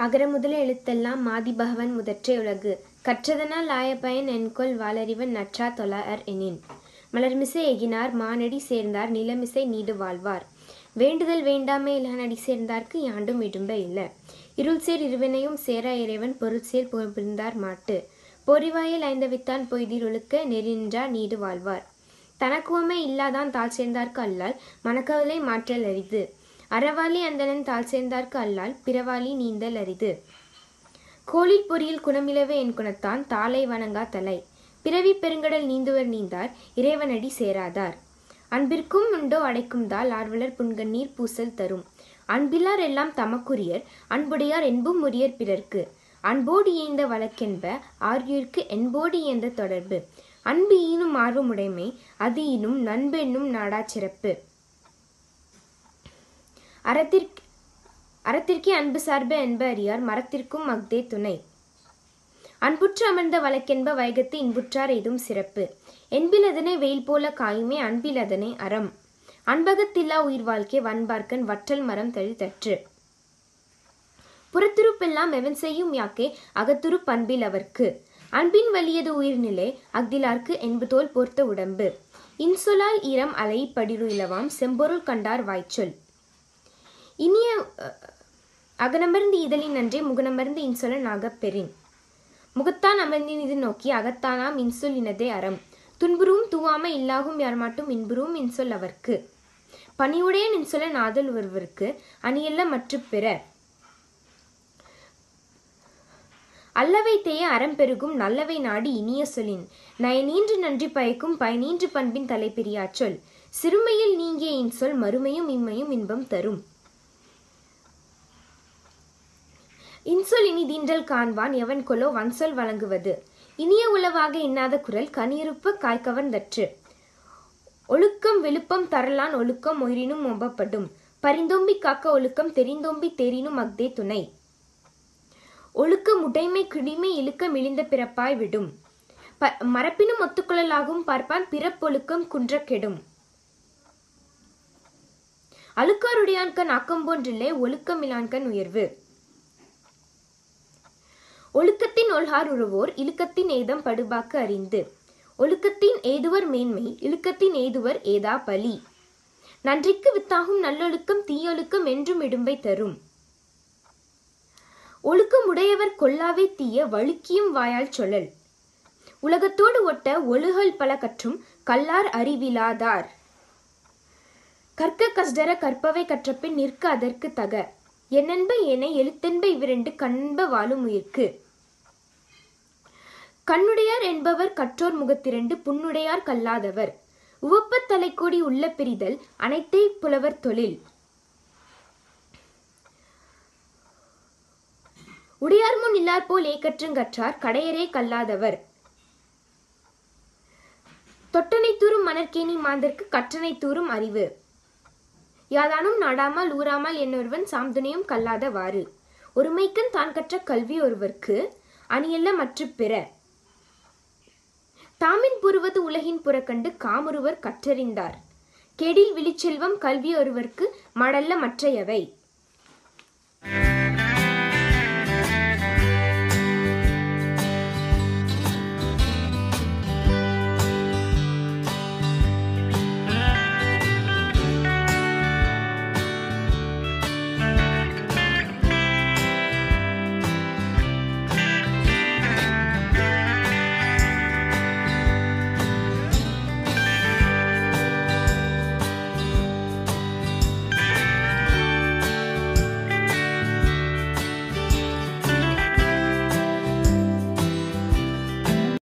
அகர முதல எழுத்தெல்லாம் மாதி பகவன் முதற்றே உலகு கற்றதனால் ஆயப்பயன் என்கொல் வாளறிவன் நற்றா தொழார் எனின் மலர்மிசை எகினார் மானடி சேர்ந்தார் நிலமிசை நீடு வாழ்வார் வேண்டுதல் வேண்டாமே இளநடி சேர்ந்தார்க்கு யாண்டும் இடும்ப இல்ல இருள் சேர் இருவினையும் சேரா இறைவன் பொருள் சேர் புகழ்ந்தார் மாட்டு பொறிவாயில் ஐந்தவித்தான் பொய்தீர் ஒழுக்க நெறின்றார் நீடு வாழ்வார் தனக்குவமே இல்லாதான் தாழ் சேர்ந்தார்க்கு அல்லால் மனக்கவலை மாற்றல் அரிது அறவாளி அந்தணன் தாழ் சேர்ந்தார்க்கு அல்லால் பிறவாளி நீந்தல் அரிது கோளில் பொறியில் குணமிலவே என் குணத்தான் தாளை வணங்கா தலை பிறவி பெருங்கடல் நீந்துவர் நீந்தார் இறைவனடி சேராதார் அன்பிற்கும் உண்டோ அடைக்கும் தால் ஆர்வலர் புன்கண்ணீர் பூசல் தரும் அன்பிலார் எல்லாம் தமக்குரியர் அன்புடையார் என்பும் உரியர் பிறர்க்கு அன்போடு இயந்த வழக்கென்ப ஆர்யூர்க்கு என்போடு இயந்த தொடர்பு அன்பு ஈனும் ஆர்வம் உடைமை அது ஈனும் நண்பு என்னும் நாடா சிறப்பு அறத்திற்கு அறத்திற்கே அன்பு சார்பு என்ப அறியார் மரத்திற்கும் அஃதே துணை அன்புற்று அமர்ந்த வழக்கென்ப வைகத்து இன்புற்றார் எதும் சிறப்பு என்பில் அதனை வெயில் போல காயுமே அன்பில் அதனை அறம் அன்பகத்தில்லா உயிர் வாழ்க்கை வன்பார்க்கன் வற்றல் மரம் தழி தற்று புறத்துருப்பெல்லாம் எவன் செய்யும் யாக்கே அகத்துரு பண்பில் அவர்க்கு அன்பின் வலியது உயிர்நிலை அஃதிலார்க்கு என்பு தோல் பொறுத்த உடம்பு இன்சொலால் ஈரம் அலை படிரு இலவாம் செம்பொருள் கண்டார் வாய்ச்சொல் இனிய அஹ், அகனமர்ந்து இதழின் நன்றே முகனமர்ந்து இன்சொல நாகப் பெறின் முகத்தான் அமர்ந்தின் இது நோக்கி அகத்தானாம் இன்சொல் இனதே அறம் துன்புறும் தூவாமை இல்லாகும் யார்மாட்டும் இன்புறும் இன்சொல் அவர்க்கு பணியுடைய இன்சொல நாதல் ஒருவருக்கு அணியல்ல மற்ற பிற அல்லவை தேய அறம் பெருகும் நல்லவை நாடி இனிய சொலின் நயனீன்று நன்றி பயக்கும் பயனீன்று பண்பின் தலைப்பிரியாச் சொல் சிறுமையில் நீங்கிய இன்சொல் மறுமையும் இம்மையும் இன்பம் தரும் இன்சொல் இனி தீண்டல் காண்பான் எவன் கொலோ வன்சொல் வழங்குவது இனிய உளவாக இன்னாத குரல் கனியிருப்ப காய்கவர்ந்தற்று ஒழுக்கம் விழுப்பம் தரலான் ஒழுக்கம் உயிரினும் ஒம்பப்படும் பரிந்தோம்பி காக்க ஒழுக்கம் தெரிந்தோம்பி தெரினும் அஃதே துணை ஒழுக்கம் உடைமை கிடிமை இழுக்க மிளிந்த பிறப்பாய் விடும் ப மரப்பினும் ஒத்துக்கொள்ளலாகும் பார்ப்பான் பிறப்பொழுக்கம் குன்ற கெடும் அழுக்காருடையான்கண் ஆக்கம் போன்றில்லை ஒழுக்கமிலான்கண் உயர்வு ஒழுக்கத்தின் ஒல்கார் உறவோர் இழுக்கத்தின் ஏதம் படுபாக்கு அறிந்து ஒழுக்கத்தின் ஏதுவர் மேன்மை இழுக்கத்தின் ஏதுவர் ஏதா பலி நன்றிக்கு வித்தாகும் நல்லொழுக்கம் தீயொழுக்கம் என்றும் இடும்பை தரும் ஒழுக்கம் உடையவர் கொல்லாவே தீய வழுக்கியும் வாயால் சொல்லல் உலகத்தோடு ஒட்ட ஒழுகல் பல கற்றும் கல்லார் அறிவிலாதார் கற்க கஸ்டர கற்பவை கற்றபின் நிற்க அதற்கு தக என்னென்ப ஏனை எழுத்தென்ப இவ்விரண்டு கண்ப வாழும் உயிர்க்கு கண்ணுடையார் என்பவர் கற்றோர் முகத்திரண்டு புண்ணுடையார் கல்லாதவர் உவப்பத் தலைக்கோடி உள்ள பிரிதல் அனைத்தை புலவர் தொழில் உடையார் முன் இல்லார் போல் ஏக்கற்றுங்கற்றார் கடையரே கல்லாதவர் தொட்டனை தூறும் மணற்கேணி மாந்தர்க்கு கற்றனை தூறும் அறிவு யாதானும் நாடாமல் ஊராமல் என்னொருவன் சாம்துணையும் கல்லாதவாறு ஒருமைக்கன் தான் கற்ற கல்வி ஒருவர்க்கு அணியல்ல மற்ற பிற தாமின் புருவது உலகின் புறக்கண்டு காமொருவர் கற்றறிந்தார் கெடில் விழிச்செல்வம் கல்வி ஒருவர்க்கு மடல்ல மற்றையவை